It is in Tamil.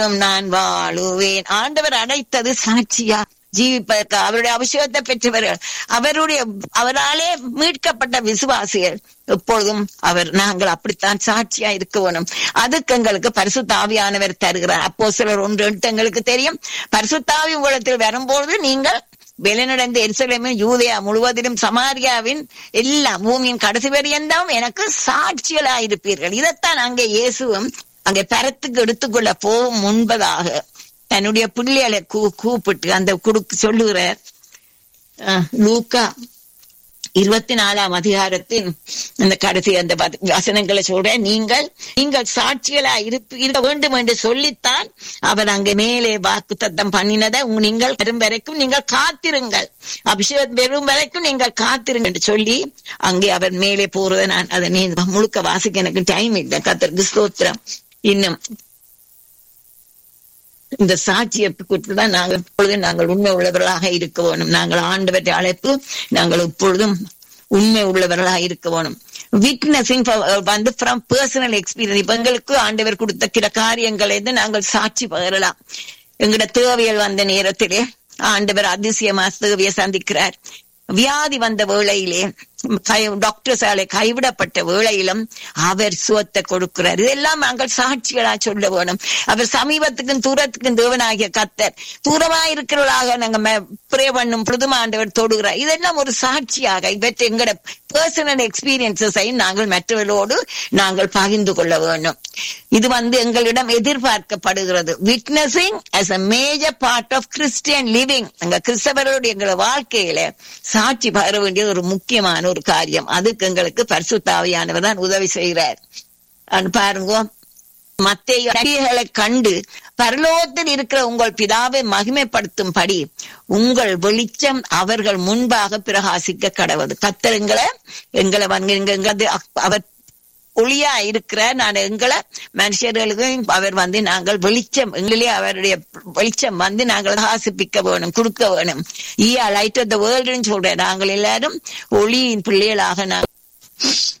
நான் வாழுவேன் ஆண்டவர் அழைத்தது சாட்சியா ஜீவிப்பதற்கு அவருடைய அபிஷேகத்தை பெற்றவர்கள் அவருடைய அவராலே மீட்கப்பட்ட விசுவாசிகள் எப்பொழுதும் அவர் நாங்கள் அப்படித்தான் சாட்சியா இருக்க வேணும் அதுக்கு எங்களுக்கு பரிசுத்தாவியானவர் தருகிறார் அப்போ சிலர் ஒன்று எடுத்து எங்களுக்கு தெரியும் பரிசுத்தாவி உலகத்தில் வரும்போது நீங்கள் வெளிநடந்த எருசலேமும் யூதயா முழுவதிலும் சமாரியாவின் எல்லா பூமியின் கடைசி வரையந்தாவும் எனக்கு சாட்சிகளா இருப்பீர்கள் இதைத்தான் அங்கே இயேசுவும் அங்கே பரத்துக்கு எடுத்துக்கொள்ள போகும் முன்பதாக தன்னுடைய பிள்ளைகளை கூ கூப்பிட்டு அந்த குடுக்கு சொல்லுகிறார் அஹ், லூக்கா இருபத்தி நாலாம் அதிகாரத்தின் அந்த கடைசி அந்த வத- வசனங்களை சொல்ற நீங்கள் நீங்கள் சாட்சிகளா இருப்ப இருக்க வேண்டும் என்று சொல்லித்தான் அவர் அங்கே மேலே வாக்கு தத்தம் பண்ணினதை உங்க- நீங்கள் வரும் வரைக்கும் நீங்கள் காத்திருங்கள் அபிஷேகம் பெறும் வரைக்கும் நீங்கள் காத்திருங்கள் என்று சொல்லி அங்கே அவர் மேலே போறதை நான் அதை நீ முழுக்க வாசிக்க எனக்கு டைம் இல்லை கத்தருக்கு ஸ்தோத்திரம் இன்னும் இந்த சாட்சியை குறித்து தான் நாங்கள் எப்பொழுதும் நாங்கள் உண்மை உள்ளவர்களாக இருக்க வேணும் நாங்கள் ஆண்டவற்றை அழைப்பு நாங்கள் எப்பொழுதும் உண்மை உள்ளவர்களாக இருக்க வேணும் விட்னஸிங் வந்து ஃப்ரம் பர்சனல் எக்ஸ்பீரியன்ஸ் இப்ப எங்களுக்கு ஆண்டவர் கொடுத்த கிற காரியங்களை இருந்து நாங்கள் சாட்சி பகரலாம் எங்கட தேவைகள் வந்த நேரத்திலே ஆண்டவர் அதிசயமா தேவையை சந்திக்கிறார் வியாதி வந்த வேளையிலே கை டாக்டர்ஸாலே கைவிடப்பட்ட வேளையிலும் அவர் சுவத்தை கொடுக்கிறார் இதெல்லாம் நாங்கள் சாட்சிகளா சொல்ல வேணும் அவர் சமீபத்துக்கும் தூரத்துக்கும் தேவனாகிய கத்தர் தூரமா இருக்கிறவர்களாக நாங்க ப்ரே பண்ணும் புதுமாண்டவர் தொடுகிறார் இதெல்லாம் ஒரு சாட்சியாக இவற்றை எங்களோட பர்சனல் எக்ஸ்பீரியன்சஸை நாங்கள் மற்றவர்களோடு நாங்கள் பகிர்ந்து கொள்ள வேண்டும் இது வந்து எங்களிடம் எதிர்பார்க்கப்படுகிறது witnessing as a major part of Christian living எங்க கிறிஸ்தவர்களுடைய எங்களோட வாழ்க்கையில சாட்சி பகர வேண்டியது ஒரு முக்கியமான ஒரு காரியம் அதுக்கு எங்களுக்கு பரிசுத்தாவியானவர் தான் உதவி செய்கிறார் அது பாருங்க மத்திய நடிகைகளை கண்டு பரலோகத்தில் இருக்கிற உங்கள் பிதாவை மகிமைப்படுத்தும்படி உங்கள் வெளிச்சம் அவர்கள் முன்பாக பிரகாசிக்க கடவுது கத்தர் எங்களை எங்களை வந்து எங்க- எங்க அவர் ஒளியா இருக்கிற நான் எங்களை மனுஷர்களுக்கும் அவர் வந்து நாங்கள் வெளிச்சம் எங்களிலே அவருடைய வெளிச்சம் வந்து நாங்கள் பிரகாசிப்பிக்க வேணும் கொடுக்க வேணும் ஈயா லைட் ஆஃப் த வேர்ல்டுன்னு சொல்றேன் நாங்கள் எல்லாரும் ஒளியின் பிள்ளைகளாக நாங்கள்